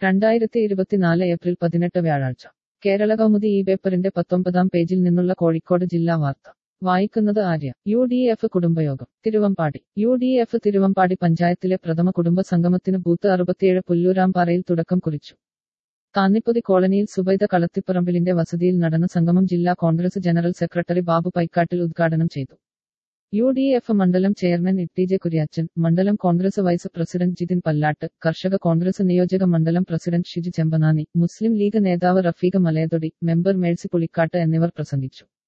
രണ്ടായിരത്തി ഇരുപത്തിനാല് ഏപ്രിൽ പതിനെട്ട് വ്യാഴാഴ്ച കേരള കൗമുദി ഈ പേപ്പറിന്റെ പത്തൊമ്പതാം പേജിൽ നിന്നുള്ള കോഴിക്കോട് ജില്ലാ വാർത്ത വായിക്കുന്നത് ആര്യ യു ഡി എഫ് കുടുംബയോഗം Thiruvambady U D F Thiruvambady പഞ്ചായത്തിലെ പ്രഥമ കുടുംബ സംഗമത്തിന് ബൂത്ത് അറുപത്തിയേഴ് പുല്ലൂരാംപാറയിൽ തുടക്കം കുറിച്ചു താന്നിപ്പൊതി കോളനിയിൽ സുബൈദ കളത്തിപ്പറമ്പിലിന്റെ വസതിയിൽ നടന്ന സംഗമം ജില്ലാ കോൺഗ്രസ് ജനറൽ സെക്രട്ടറി ബാബു പൈക്കാട്ടിൽ ഉദ്ഘാടനം ചെയ്തു യു ഡി എഫ് മണ്ഡലം ചെയർമാൻ ഇട്ടി ജെ കുര്യാച്ചൻ മണ്ഡലം കോൺഗ്രസ് വൈസ് പ്രസിഡന്റ് ജിതിൻ പല്ലാട്ട് കർഷക കോൺഗ്രസ് നിയോജക മണ്ഡലം പ്രസിഡന്റ് ഷിജി ചെമ്പനാനി മുസ്ലിം ലീഗ് നേതാവ് റഫീഖ് മലയതൊടി മെമ്പർ മേഴ്സി പുളിക്കാട്ട് എന്നിവർ പ്രസംഗിച്ചു